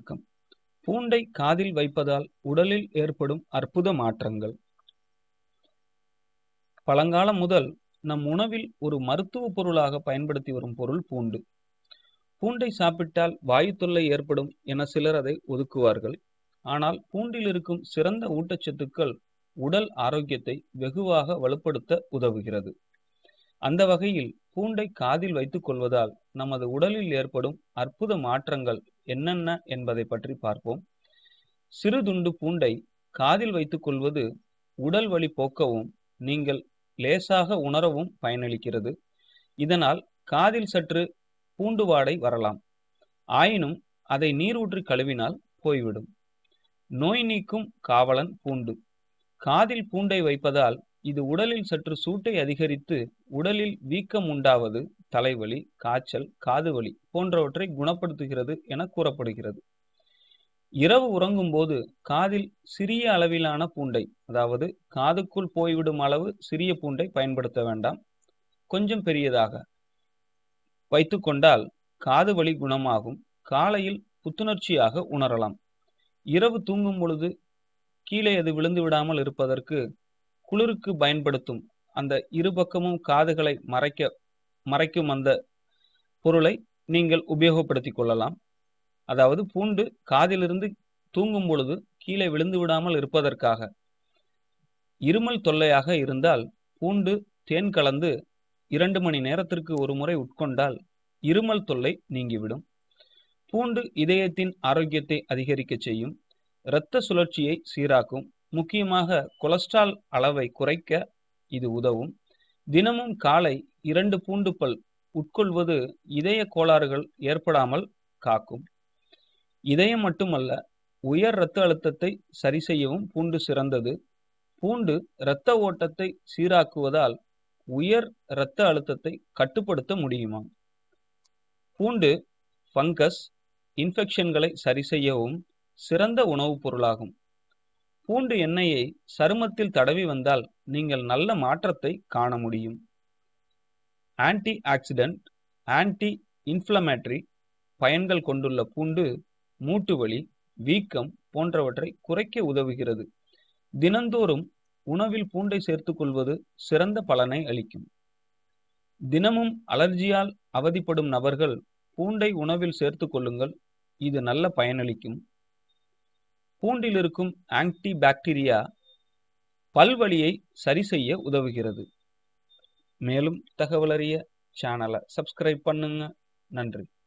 வணக்கம் பூண்டை காதில் வைப்பதால் உடலில் ஏற்படும் அற்புத மாற்றங்கள் பழங்காலம் முதல் நம் உணவில் ஒரு மருத்துவ பொருளாக பயன்படுத்தி வரும் பொருள் பூண்டு பூண்டை சாப்பிட்டால் வாயு தொல்லை ஏற்படும் என சிலர் அதை ஒதுக்குவார்கள் ஆனால் பூண்டில் இருக்கும் சிறந்த ஊட்டச்சத்துக்கள் உடல் ஆரோக்கியத்தை வெகுவாக வலுப்படுத்த உதவுகிறது அந்த வகையில் பூண்டை காதில் வைத்துக் கொள்வதால் நமது உடலில் ஏற்படும் அற்புத மாற்றங்கள் என்னென்ன என்பதை பற்றி பார்ப்போம் சிறு துண்டு பூண்டை காதில் வைத்துக் கொள்வது உடல் வலி போக்கவும் நீங்கள் லேசாக உணரவும் பயனளிக்கிறது இதனால் காதில் சற்று பூண்டு வாடை வரலாம் ஆயினும் அதை நீரூற்றி கழுவினால் போய்விடும் நோய் நீக்கும் காவலன் பூண்டு காதில் பூண்டை வைப்பதால் இது உடலில் சற்று சூட்டை அதிகரித்து உடலில் வீக்கம் உண்டாவது தலைவலி காய்ச்சல் காதுவலி போன்றவற்றை குணப்படுத்துகிறது என கூறப்படுகிறது இரவு உறங்கும் போது காதில் சிறிய அளவிலான பூண்டை அதாவது காதுக்குள் போய்விடும் அளவு சிறிய பூண்டை பயன்படுத்த வேண்டாம் கொஞ்சம் பெரியதாக வைத்துக்கொண்டால் காது வலி குணமாகும் காலையில் புத்துணர்ச்சியாக உணரலாம் இரவு தூங்கும் பொழுது கீழே அது விழுந்து விடாமல் இருப்பதற்கு குளிருக்கு பயன்படுத்தும் அந்த இரு பக்கமும் காதுகளை மறைக்க மறைக்கும் அந்த பொருளை நீங்கள் உபயோகப்படுத்திக் கொள்ளலாம் அதாவது பூண்டு காதிலிருந்து தூங்கும் பொழுது கீழே விழுந்து விடாமல் இருப்பதற்காக இருமல் தொல்லையாக இருந்தால் பூண்டு தேன் கலந்து இரண்டு மணி நேரத்திற்கு ஒரு முறை உட்கொண்டால் இருமல் தொல்லை நீங்கிவிடும் பூண்டு இதயத்தின் ஆரோக்கியத்தை அதிகரிக்க செய்யும் இரத்த சுழற்சியை சீராக்கும் முக்கியமாக கொலஸ்ட்ரால் அளவை குறைக்க இது உதவும் தினமும் காலை இரண்டு பூண்டு பல் உட்கொள்வது இதய கோளாறுகள் ஏற்படாமல் காக்கும் இதயம் மட்டுமல்ல உயர் இரத்த அழுத்தத்தை சரி செய்யவும் பூண்டு சிறந்தது பூண்டு இரத்த ஓட்டத்தை சீராக்குவதால் உயர் இரத்த அழுத்தத்தை கட்டுப்படுத்த முடியுமா பூண்டு ஃபங்கஸ் இன்ஃபெக்ஷன்களை சரி செய்யவும் சிறந்த உணவுப் பொருளாகும் பூண்டு எண்ணெயை சருமத்தில் தடவி வந்தால் நீங்கள் நல்ல மாற்றத்தை காண முடியும் ஆன்டி ஆக்சிடென்ட் ஆன்டி இன்ஃப்ளமேட்டரி பயன்கள் கொண்டுள்ள பூண்டு மூட்டு வலி வீக்கம் போன்றவற்றை குறைக்க உதவுகிறது தினந்தோறும் உணவில் பூண்டை சேர்த்துக் கொள்வது சிறந்த பலனை அளிக்கும் தினமும் அலர்ஜியால் அவதிப்படும் நபர்கள் பூண்டை உணவில் சேர்த்துக் கொள்ளுங்கள் இது நல்ல பயனளிக்கும் பூண்டில் இருக்கும் ஆன்டி பாக்டீரியா பல்வலியை சரி செய்ய உதவுகிறது மேலும் தகவல் அறிய சேனலை சப்ஸ்கிரைப் பண்ணுங்க நன்றி